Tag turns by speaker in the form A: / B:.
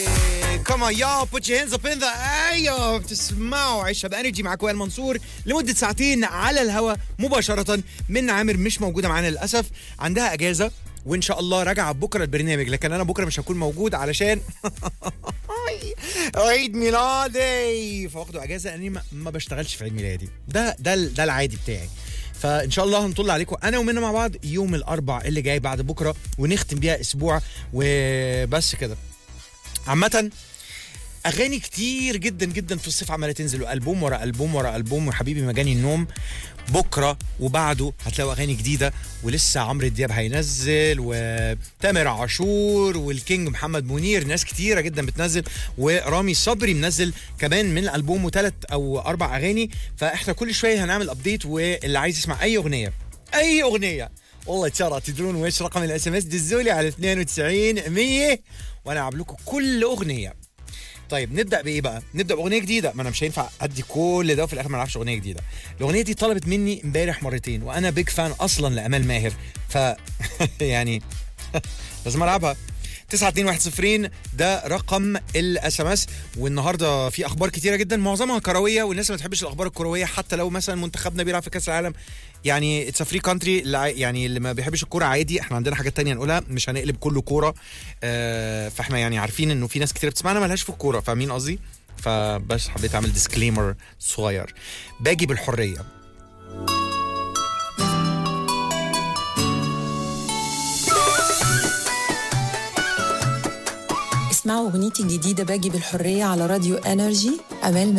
A: كمان يا put your hands up in the ايوه بتسمعوا عيشها بانرجي مع كوان منصور لمده ساعتين على الهوا مباشره من عامر مش موجوده معانا للاسف عندها اجازه وان شاء الله راجعه بكره البرنامج لكن انا بكره مش هكون موجود علشان عيد ميلادي فواخده اجازه لاني ما- ما بشتغلش في عيد ميلادي ده ده ال- ده العادي بتاعي فان شاء الله هنطل عليكم انا ومنى مع بعض يوم الاربع اللي جاي بعد بكره ونختم بيها اسبوع وبس كده عامة اغاني كتير جدا جدا في الصيف عماله تنزل والبوم ورا البوم ورا البوم وحبيبي مجاني النوم بكره وبعده هتلاقوا اغاني جديده ولسه عمرو دياب هينزل وتامر عاشور والكينج محمد منير ناس كتيره جدا بتنزل ورامي صبري منزل كمان من البومه ثلاث او اربع اغاني فاحنا كل شويه هنعمل ابديت واللي عايز يسمع اي اغنيه اي اغنيه والله ترى تدرون ويش رقم الاس ام اس دزولي على 92 100 وانا هلعب لكم كل اغنيه طيب نبدا بايه بقى نبدا باغنيه جديده ما انا مش هينفع ادي كل ده وفي الاخر ما العبش اغنيه جديده الاغنيه دي طلبت مني امبارح مرتين وانا بيج فان اصلا لامال ماهر ف يعني لازم العبها 921 ده رقم الاس ام اس والنهارده في اخبار كتيره جدا معظمها كرويه والناس ما بتحبش الاخبار الكرويه حتى لو مثلا منتخبنا بيلعب في كاس العالم يعني اتس فري كانتري يعني اللي ما بيحبش الكوره عادي احنا عندنا حاجات تانية نقولها مش هنقلب كله كوره آه فاحنا يعني عارفين انه في ناس كتير بتسمعنا مالهاش في الكوره فاهمين قصدي فبس حبيت اعمل ديسكليمر صغير باجي بالحريه
B: اسمعوا اغنيتي الجديده باجي بالحريه على راديو انرجي امال